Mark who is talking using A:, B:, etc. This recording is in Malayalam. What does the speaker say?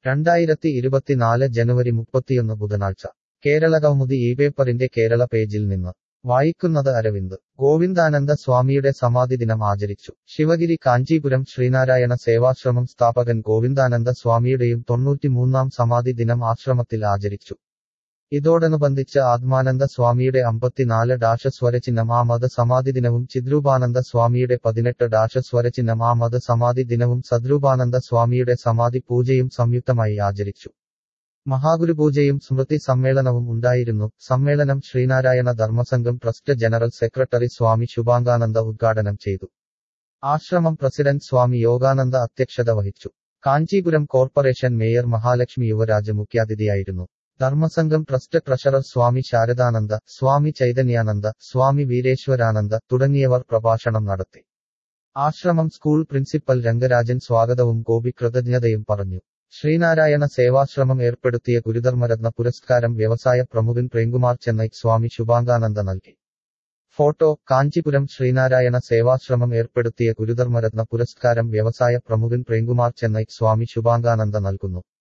A: രണ്ടായിരത്തി ഇരുപത്തിനാല് ജനുവരി മുപ്പത്തിയൊന്ന് ബുധനാഴ്ച കേരളകൗമുദി ഈ പേപ്പറിന്റെ കേരള പേജിൽ നിന്ന് വായിക്കുന്നത് അരവിന്ദ് ഗോവിന്ദാനന്ദ സ്വാമിയുടെ സമാധി ദിനം ആചരിച്ചു ശിവഗിരി കാഞ്ചീപുരം ശ്രീനാരായണ സേവാശ്രമം സ്ഥാപകൻ ഗോവിന്ദാനന്ദ സ്വാമിയുടെയും തൊണ്ണൂറ്റിമൂന്നാം സമാധി ദിനം ആശ്രമത്തിൽ ആചരിച്ചു ഇതോടനുബന്ധിച്ച് ആത്മാനന്ദ സ്വാമിയുടെ അമ്പത്തിനാല് ഡാഷ സ്വരചിഹ്നം ആ മത സമാധി ദിനവും ചിദ്രൂപാനന്ദ സ്വാമിയുടെ പതിനെട്ട് ഡാഷ സ്വരചിഹ്നം ആ മത സമാധി ദിനവും സദ്രൂപാനന്ദ സ്വാമിയുടെ സമാധി പൂജയും സംയുക്തമായി ആചരിച്ചു മഹാഗുരുപൂജയും സ്മൃതി സമ്മേളനവും ഉണ്ടായിരുന്നു സമ്മേളനം Sreenarayana Dharmasangham trust general secretary Swami Shubhangananda ഉദ്ഘാടനം ചെയ്തു ആശ്രമം പ്രസിഡന്റ് സ്വാമി യോഗാനന്ദ അധ്യക്ഷത വഹിച്ചു കാഞ്ചീപുരം കോർപ്പറേഷൻ മേയർ മഹാലക്ഷ്മി യുവരാജ് മുഖ്യാതിഥിയായിരുന്നു ധർമ്മസംഘം ട്രസ്റ്റ് ട്രഷറർ സ്വാമി ശാരദാനന്ദ സ്വാമി ചൈതന്യാനന്ദ സ്വാമി വീരേശ്വരാനന്ദ തുടങ്ങിയവർ പ്രഭാഷണം നടത്തി ആശ്രമം സ്കൂൾ പ്രിൻസിപ്പൽ രംഗരാജൻ സ്വാഗതവും ഗോപി കൃതജ്ഞതയും പറഞ്ഞു ശ്രീനാരായണ സേവാശ്രമം ഏർപ്പെടുത്തിയ ഗുരുധർമ്മരത്ന പുരസ്കാരം വ്യവസായ പ്രമുഖൻ പ്രേംകുമാർ ചെന്നൈ സ്വാമി ശുഭാംഗാനന്ദ നൽകി ഫോട്ടോ കാഞ്ചിപുരം ശ്രീനാരായണ സേവാശ്രമം ഏർപ്പെടുത്തിയ ഗുരുധർമ്മരത്ന പുരസ്കാരം വ്യവസായ പ്രമുഖൻ പ്രേംകുമാർ ചെന്നൈ സ്വാമി ശുഭാംഗാനന്ദ നൽകുന്നു